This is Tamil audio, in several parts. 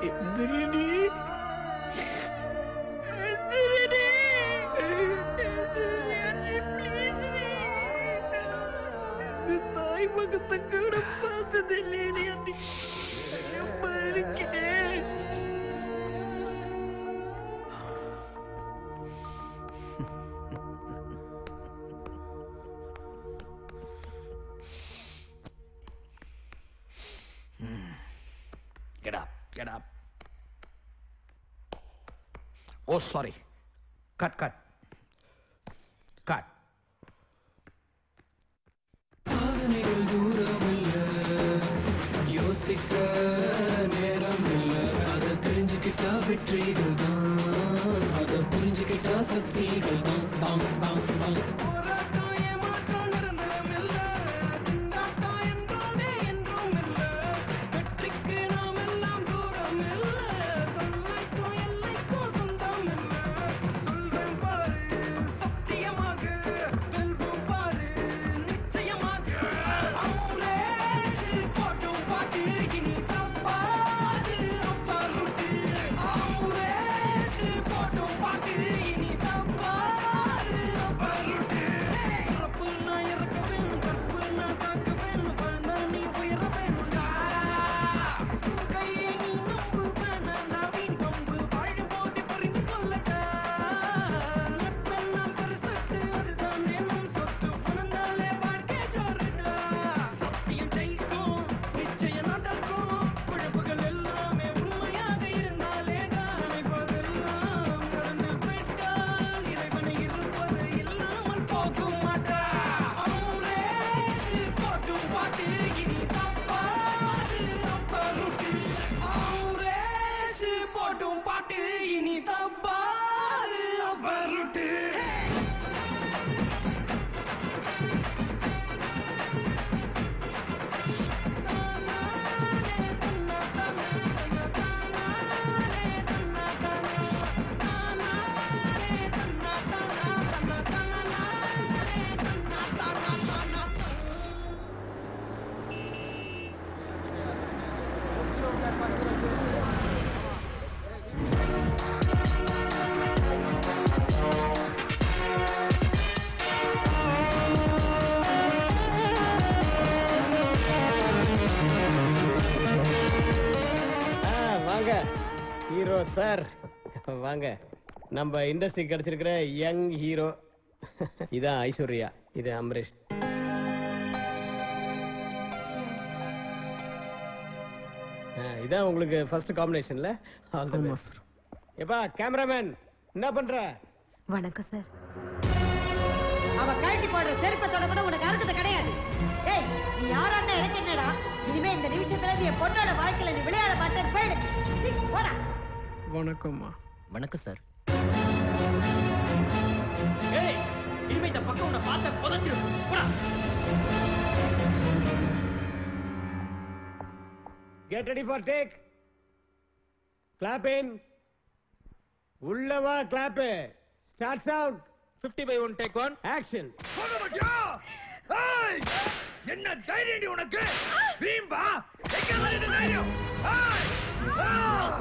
எந்திரிடி எந்திரிடி இந்த தாய் மகத்தை கூட பார்த்தது இல்லையடி அன்னைக்கு எப்ப இருக்கேன் Get up, get up. Oh, sorry. Cut, cut. Cut. சாதனைகள் தூரமில்ல யோசிக்க நேரம் இல்ல அத தெரிஞ்சுக்கிட்டா வெற்றிகள் தான் அத புரிஞ்சுக்கிட்டா சக்திகள் தான் பாம் பாம் பாம் போராட்டம் ஏமாற்றம் நிரந்தரமில்ல திண்டாட்டம் என்பதே என்றும் இல்ல வெற்றிக்கு நாம் எல்லாம் தூரம் இல்ல தொல்லைக்கும் எல்லைக்கும் சொந்தம் இல்ல சொல்றேன் பாரு சத்தியமாக வெல்வோம் பாரு நிச்சயமாக அம்ரேஷ் போட்டும் பாட்டு இனி தப்பாது அப்பா ருட்டு அம்ரேஷ் போட்டும் பாட்டு இனி தப்பாது அப்பா ருட்டு பிறப்பு நான் இறக்க வேணும் கற்பு நான் காக்க வேணும் வாழ்ந்தா நீ உயர வேணும்டா கையை நீ நம்பு வேணாண்டா வீண் கம்பு வாழும்போது புரிந்து கொள்ளடா நட்பெல்லாம் பெருசத்து அதுதான் நம் சொத்து பணந்தாலே வாழ்க்கை சோறுடா சத்தியம் ஜெயிக்கும் நிச்சயம் நடக்கும் குழப்புகள் எல்லாமே உண்மையாக இருந்தாலே நினைப்பதெல்லாம் நடந்து விட்டால் இறைவனை இருப்பது இல்லாமல் போகும் மாட்டா அம்ரேஷ் போட்டும் பாட்டு இனி தப்பாது அப்பா ருட்டு அம்ரேஷ் போட்டும் பாட்டு இனி தப்பாது அப்பா ருட்டு ஆ, வாங்க ஹீரோ சார் வாங்க நம்ம இண்டஸ்ட்ரி கிடைச்சிருக்கிற யங் ஹீரோ இதான் ஐஸ்வர்யா இது அமரேஷ் ஆ, இதான் உங்களுக்கு ஃபர்ஸ்ட் காம்பினேஷன்ல ஆல் தி பெஸ்ட் எப்பா கேமராமேன் என்ன பண்ற வணக்கம் சார் அவ கழட்டி போடுற செருப்பத்தோட கூட உனக்கு அறுக்கிறது கிடையாது ஏய் நீ யாராண்டா எனக்கு என்னடா இனிமே இந்த நிமிஷத்துல நீ என் பொண்ணோட வாழ்க்கையில நீ விளையாட மாட்டேன் போயிடு சீ, போடா வணக்கம்மா வணக்கம் சார் ஏய் இனிமே இந்த பக்கம் உன்னை பார்த்த புதைச்சிடும் போடா get ready for take clap in உள்ளவா clap start sound 50 by one take one action ஏய்! என்ன தைரியம் உனக்கு வீம்பா எங்க வருது தைரியம் ஏய்! ஆ!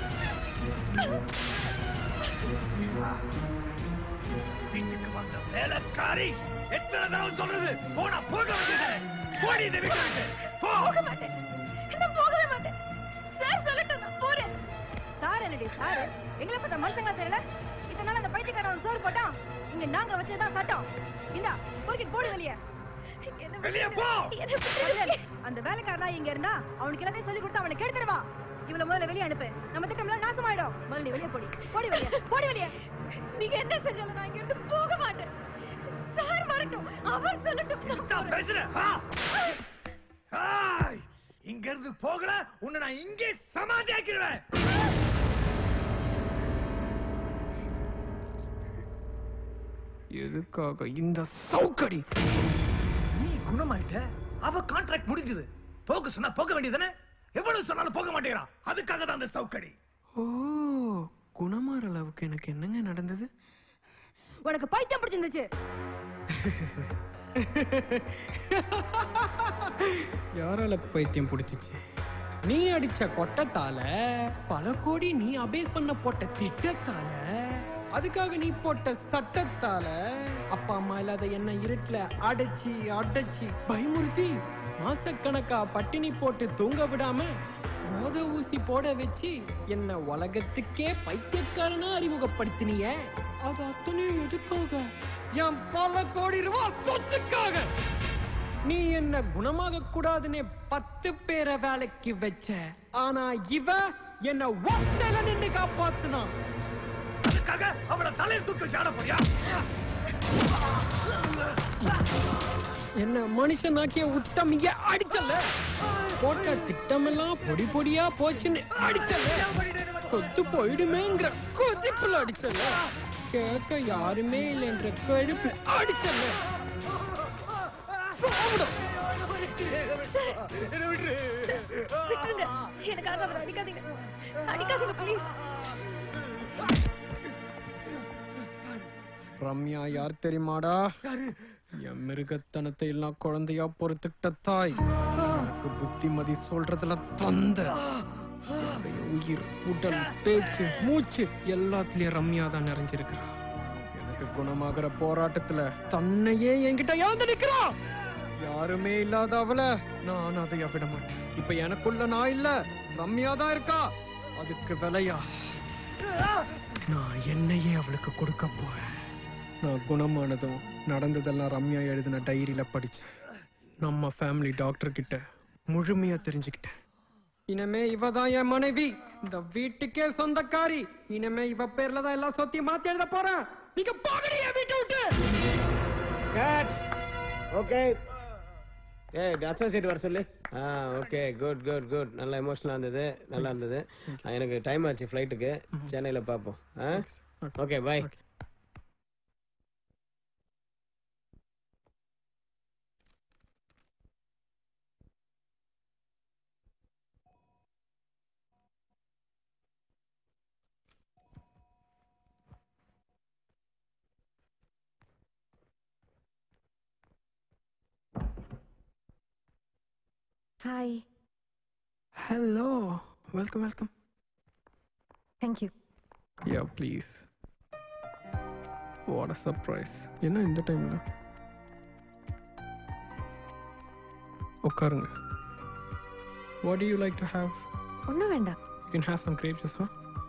வீட்டுக்கு வந்த வேலைக்காரி எத்தனை தடவை சொல்றது போனா போக வேண்டியது போடி இந்த வீட்டை விட்டு போ போக மாட்டேன் நான் போகவே மாட்டேன் சார் சொல்லட்டும் நான் போறேன் சார் என்னடி சார் எங்களை பார்த்தா மனுஷங்க தெரியல இத்தனை நாள் அந்த பைத்தியக்காரன் சோறு போட்டான் இங்க நாங்க வச்சதுதான் சட்டம் இந்தா பொறுக்கிட்டு போடு வெளியே என்ன வெளியே போ என்ன கபிலன், அந்த வேலைக்காரனா இங்க இருந்தா அவனுக்கு எல்லாத்தையும் சொல்லி கொடுத்து அவனை கெடுத்துருவா இவள முதல்ல வெளியே அனுப்பு நம்ம திட்டம்லாம் நாசமாயிடும் முதல்ல நீ வெளியே போடி போடி வெளியே போடி வெளியே நீங்க என்ன செஞ்சாலும் நான் இங்க இருந்து போக மாட்டேன் சார் வரட்டும் அவர் சொல்லட்டும் நான் நான் போறேன். பேசுறேன் ஆ! ஆய்! இங்க இருந்து போகல உன்னை நான் இங்கே சமாதி ஆக்கிடுவேன் எதுக்காக இந்த சவுக்கடி நீ குணமாயிட்ட அவ கான்ட்ராக்ட் முடிஞ்சது போக சொன்னா போக வேண்டியதானே எவ்வளவு சொன்னாலும் போக மாட்டேங்கிறான் அதுக்காக தான் அந்த சவுக்கடி ஓ குணமாற அளவுக்கு எனக்கு என்னங்க நடந்தது உனக்கு பைத்தியம் பிடிச்சிருந்துச்சு யாரால பைத்தியம் பிடிச்சிச்சு நீ அடிச்ச கொட்டத்தால பல கோடி நீ அபேஸ் பண்ண போட்ட திட்டத்தால அதுக்காக நீ போட்ட சட்டத்தால அப்பா அம்மா இல்லாத என்ன இருட்டுல அடைச்சி அடைச்சி பயமுறுத்தி மாசக்கணக்கா பட்டினி போட்டு தூங்க விடாம போத ஊசி போட வச்சு என்ன உலகத்துக்கே பைத்தியக்காரனா அறிமுகப்படுத்தினிய அது அத்தனையும் எதுக்காக என் பல கோடி ரூபாய் சொத்துக்காக நீ என்ன குணமாக கூடாதுன்னு பத்து பேரை வேலைக்கு வச்ச ஆனா இவ என்ன ஒத்தையில நின்று காப்பாத்துனான் அதுக்காக அவளை தலையில் தூக்கி வச்சு ஆட போறியா என்ன மனுஷனாக்கிய உத்தமிய அடிச்சல போட்ட திட்டமெல்லாம் பொடி பொடியா போச்சுன்னு அடிச்சல கொத்து போயிடுமேங்கிற கொதிப்புல அடிச்சல கேட்க யாருமே இல்லைன்ற கழுப்புல அடிச்சல சாப்பிடும் விட்டுருங்க எனக்காக அவர் அடிக்காதீங்க அடிக்காதீங்க ப்ளீஸ் ரம்யா யார் தெரியுமாடா என் மிருகத்தனத்தை எல்லாம் குழந்தையா பொறுத்துக்கிட்ட தாய் எனக்கு புத்திமதி சொல்றதுல தந்த என்னுடைய உயிர் உடல் பேச்சு மூச்சு எல்லாத்துலயும் ரம்யா தான் நிறைஞ்சிருக்கிறா எனக்கு குணமாகிற போராட்டத்துல தன்னையே என்கிட்ட இழந்து நிக்கிறா யாருமே இல்லாத அவள நான் அதை விட மாட்டேன் இப்ப எனக்குள்ள நான் இல்ல ரம்யா தான் இருக்கா அதுக்கு விலையா நான் என்னையே அவளுக்கு கொடுக்க போறேன் நான் குணமானதும் நடந்ததெல்லாம் ரம்யா எழுதின டைரியில படிச்சேன் நம்ம ஃபேமிலி டாக்டர் கிட்ட முழுமையா தெரிஞ்சுக்கிட்டேன் இனிமே இவ தான் என் மனைவி இந்த வீட்டுக்கே சொந்தக்காரி இனிமே இவ பேர்ல தான் எல்லா சொத்தையும் மாத்தி எழுத போறேன் நீங்க போகடி என் வீட்டை விட்டு கட் ஓகே ஏய் அசோசியேட் வர சொல்லு ஆ ஓகே குட் குட் குட் நல்லா எமோஷனலாக இருந்தது நல்லா இருந்தது ஆ, எனக்கு டைம் ஆச்சு ஃப்ளைட்டுக்கு சென்னையில் பார்ப்போம் ஆ okay bye hi hello welcome welcome thank you yeah please what a surprise என்ன இந்த டைம்ல உட்காருங்க what you like to have ஒன்றும் வேண்டாம் you can have some grape juice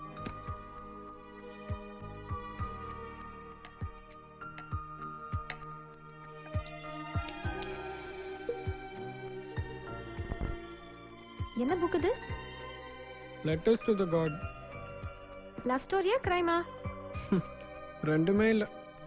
என்ன புக் இது letters to the God love ஸ்டோரியா கிரைமா ரெண்டுமே இல்லை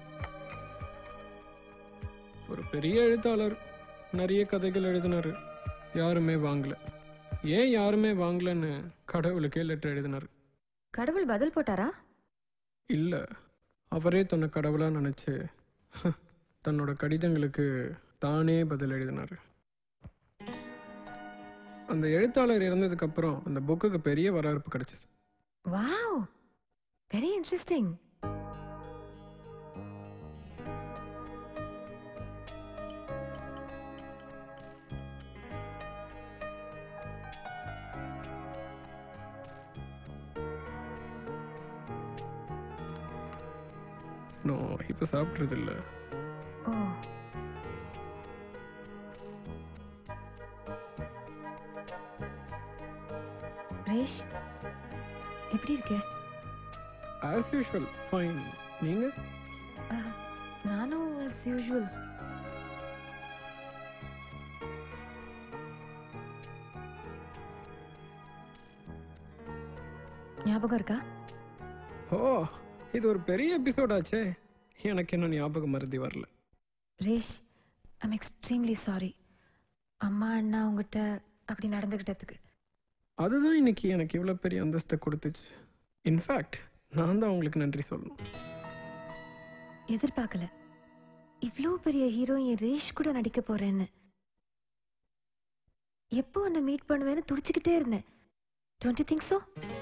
ஒரு பெரிய எழுத்தாளர் நிறைய கதைகள் எழுதினாரு யாருமே வாங்கல ஏன் யாருமே வாங்கலன்னு கடவுளுக்கே லெட்டர் எழுதினாரு கடவுள் பதில் போட்டாரா இல்ல அவரே தன்னை கடவுளா நினைச்சு தன்னோட கடிதங்களுக்கு தானே பதில் எழுதினாரு அந்த எழுத்தாளர் இறந்ததுக்கு அப்புறம் அந்த புக்குக்கு பெரிய வரவேற்பு கிடைச்சது வாவ் வெரி இன்ட்ரெஸ்டிங் நோ இப்ப சாப்பிட்றது இல்ல ஓ ரேஷ் எப்படி இருக்க ஆஸ் யூஷுவல் ஃபைன் நீங்க அஹ், நானும் as யூஷுவல் ஞாபகம் இருக்கா ஓ இது ஒரு பெரிய எபிசோட் ஆச்சே எனக்கு இன்னும் ஞாபகம் மருதி வரல ரேஷ் ஐம் எக்ஸ்ட்ரீம்லி சாரி அம்மா அண்ணா உங்ககிட்ட அப்படி நடந்துக்கிட்டதுக்கு அதுதான் இன்னைக்கு எனக்கு இவ்வளோ பெரிய அந்தஸ்தை கொடுத்துச்சு இன்ஃபேக்ட் நான் தான் உங்களுக்கு நன்றி சொல்லணும் எதிர்பார்க்கல இவ்ளோ பெரிய ஹீரோயின் ரேஷ் கூட நடிக்க போறேன்னு எப்போ உன்னை மீட் பண்ணுவேன்னு துடிச்சுக்கிட்டே இருந்தேன் டோன்ட் யூ திங்க் ஸோ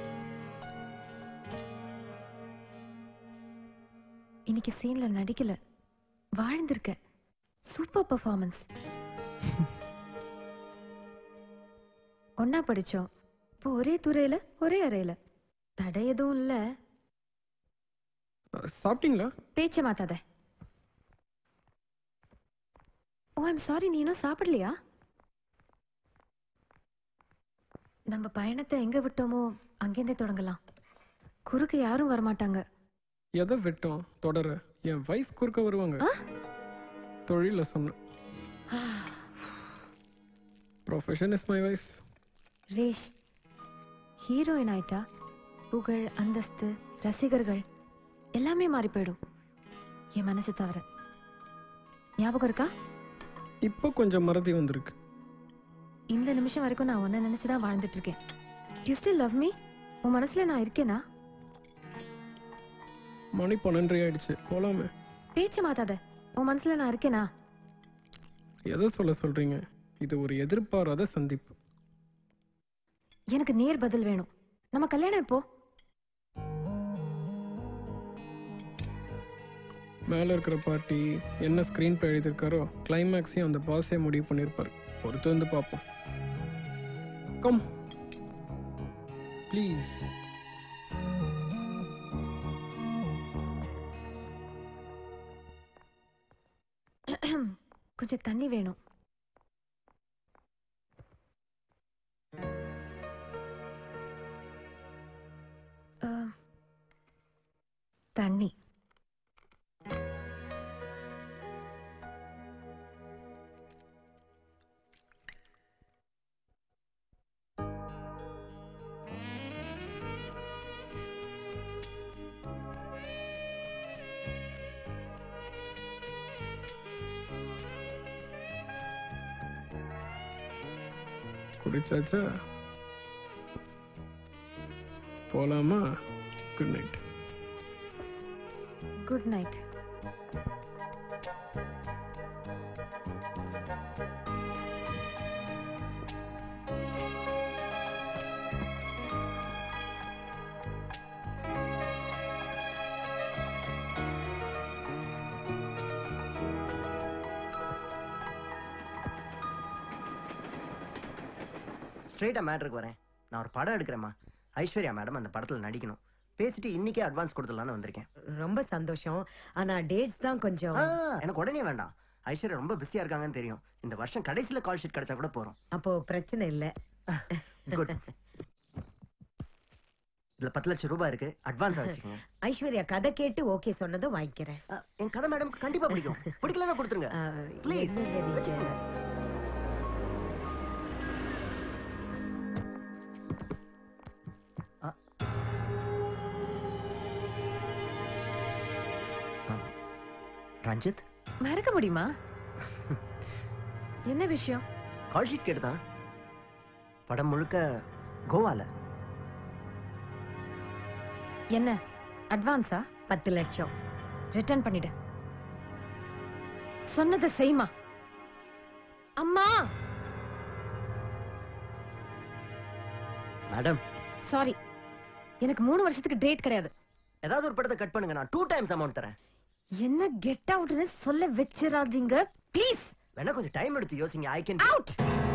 இன்னைக்கு சீன்ல நடிக்கல வாழ்ந்திருக்க சூப்பர் பர்ஃபார்மன்ஸ் ஒன்னா படிச்சோம் இப்போ ஒரே துறையில ஒரே அறையில தடை எதுவும் இல்ல அஹ், சாப்பிட்டீங்களா பேச்ச மாத்தாத ஓ ஐம் சாரி நீ இன்னும் சாப்பிடலையா நம்ம பயணத்தை எங்க விட்டோமோ அங்கேருந்தே தொடங்கலாம் குறுக்கு யாரும் வரமாட்டாங்க எதை விட்டோம் தொடர என் வைஃப் குறுக்க வருவாங்க தொழில சொன்னேன் ப்ரொஃபஷன் இஸ் மை வைஃப் ரேஷ் ஹீரோயின் ஆயிட்டா புகழ் அந்தஸ்து ரசிகர்கள் எல்லாமே மாறி போயிடும் என் மனசு தவிர ஞாபகம் இருக்கா இப்போ கொஞ்சம் மறதி வந்திருக்கு இந்த நிமிஷம் வரைக்கும் நான் உன்னை நினைச்சு தான் வாழ்ந்துட்டு இருக்கேன் யூ ஸ்டில் லவ் மீ உன் மனசுல நான் இருக்கேனா மணி பன்னெண்டரை ஆயிடுச்சு போலாமே பேச்சு மாத்தாத உன் மனசுல நான் இருக்கேனா எதை சொல்ல சொல்றீங்க இது ஒரு எதிர்பாராத சந்திப்பு எனக்கு நேர் பதில் வேணும் நம்ம கல்யாணம் இப்போ மேல இருக்கிற பார்ட்டி என்ன ஸ்கிரீன் பிளே எழுதியிருக்காரோ கிளைமேக்ஸையும் அந்த பாஸே முடிவு பண்ணியிருப்பாரு பொறுத்து வந்து பார்ப்போம் கம் ப்ளீஸ் கொஞ்சம் தண்ணி வேணும் அஹ், தண்ணி குடிச்சாச்சா போலாமா குட் நைட் குட் நைட் ஸ்ட்ரெயிட்டா மேட்ருக்கு வரேன் நான் ஒரு படம் எடுக்கிறேம்மா ஐஸ்வர்யா மேடம் அந்த படத்துல நடிக்கணும் பேசிட்டு இன்னைக்கே அட்வான்ஸ் கொடுத்துடலான்னு வந்திருக்கேன் ரொம்ப சந்தோஷம் ஆனா டேட்ஸ் தான் கொஞ்சம் ஆ, எனக்கு உடனே வேண்டாம் ஐஸ்வர்யா ரொம்ப பிஸியா இருக்காங்கன்னு தெரியும் இந்த வருஷம் கடைசியில கால் ஷீட் கிடைச்சா கூட போறோம் அப்போ பிரச்சனை இல்ல குட் இதுல பத்து லட்சம் ரூபாய் இருக்கு அட்வான்ஸ் வச்சுக்கோங்க ஐஸ்வர்யா கதை கேட்டு ஓகே சொன்னதும் வாங்கிக்கிறேன் ஆ, என் கதை மேடம்க்கு கண்டிப்பா பிடிக்கும் பிடிக்கலன்னா கொடுத்துருங்க ஆ, Please, என்னங்க நீங்க? வச்சுக்கோங்க. ஆ. ஆ. ரஞ்சித் மறக்க முடியுமா என்ன விஷயம் கால் ஷீட் கேட்டுதான் படம் முழுக்க கோவால என்ன அட்வான்ஸா பத்து லட்சம் ரிட்டர்ன் பண்ணிடு சொன்னதை செய்மா அம்மா மேடம் சாரி எனக்கு மூணு வருஷத்துக்கு டேட் கிடையாது ஏதாவது ஒரு படத்தை கட் பண்ணுங்க நான் டூ டைம்ஸ் அமௌண்ட் தரேன் என்ன கெட் அவுட்னு சொல்ல வச்சிடாதீங்க ப்ளீஸ் வேணா கொஞ்சம் டைம் எடுத்து யோசிங்க ஐ கேன் அவுட்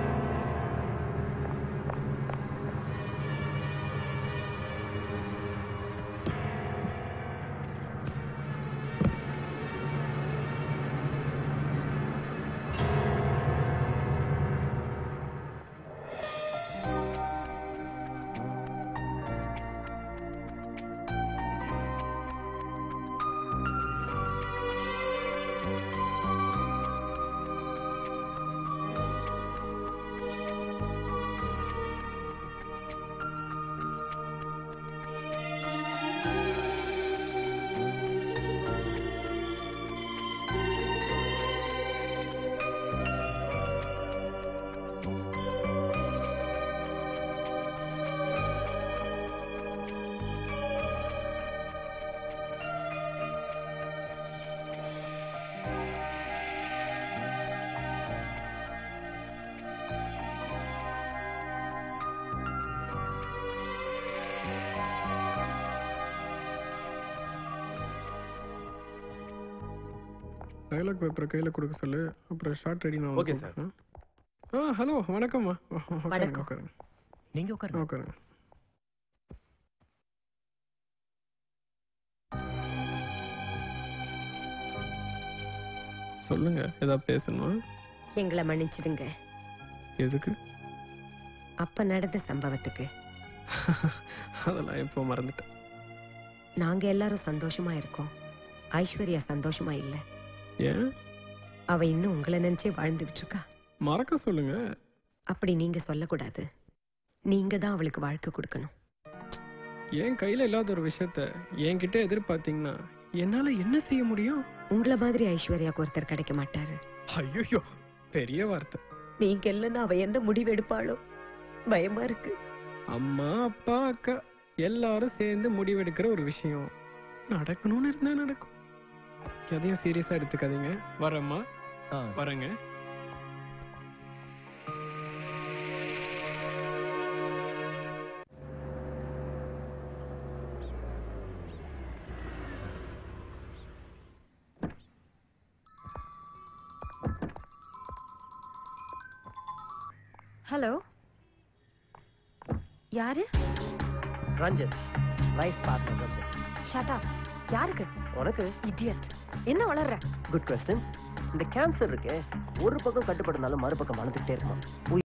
டைலாக் பேப்பரை கையில் கொடுக்க சொல்லு அப்புறம் ஷார்ட் ரெடி நான் Okay, வந்து- ஆ ஹலோ வணக்கம்மா உட்காருங்க வணக்கம். உட்காருங்க நீங்க உட்காருங்க உட்காருங்க சொல்லுங்க ஏதாவது பேசணுமா எங்களை மன்னிச்சிடுங்க எதுக்கு அப்ப நடந்த சம்பவத்துக்கு அதெல்லாம் எப்போ மறந்துட்டேன் நாங்க எல்லாரும் சந்தோஷமா இருக்கோம் ஐஸ்வர்யா சந்தோஷமா இல்ல ஏன் அவ இன்னும் உங்களை நினைச்சே வாழ்ந்துகிட்டு இருக்கா மறக்க சொல்லுங்க அப்படி நீங்க சொல்லக்கூடாது நீங்க தான் அவளுக்கு வாழ்க்கை கொடுக்கணும் என் கையில இல்லாத ஒரு விஷயத்த என்கிட்ட எதிர்பார்த்தீங்கன்னா என்னால என்ன செய்ய முடியும் உங்களை மாதிரி ஐஸ்வர்யாக்கு ஒருத்தர் கிடைக்க மாட்டாரு ஐயோ பெரிய வார்த்தை நீங்க இல்லைன்னா அவ என்ன முடிவு எடுப்பாளோ பயமா இருக்கு அம்மா அப்பா அக்கா எல்லாரும் சேர்ந்து முடிவெடுக்கிற ஒரு விஷயம் நடக்கணும்னு இருந்தா நடக்கும் எதையும் சீரியஸா எடுத்துக்காதீங்க வரேம்மா வரேங்க ஹலோ யாரு Ranjith life partner Ranjith shut up யாருக்கு உனக்கு இடியட் என்ன வளர்ற குட் கொஸ்டின் இந்த கேன்சர் இருக்கே ஒரு பக்கம் கட்டுப்படுனாலும் மறுபக்கம் வளர்ந்துக்கிட்டே இருக்குமா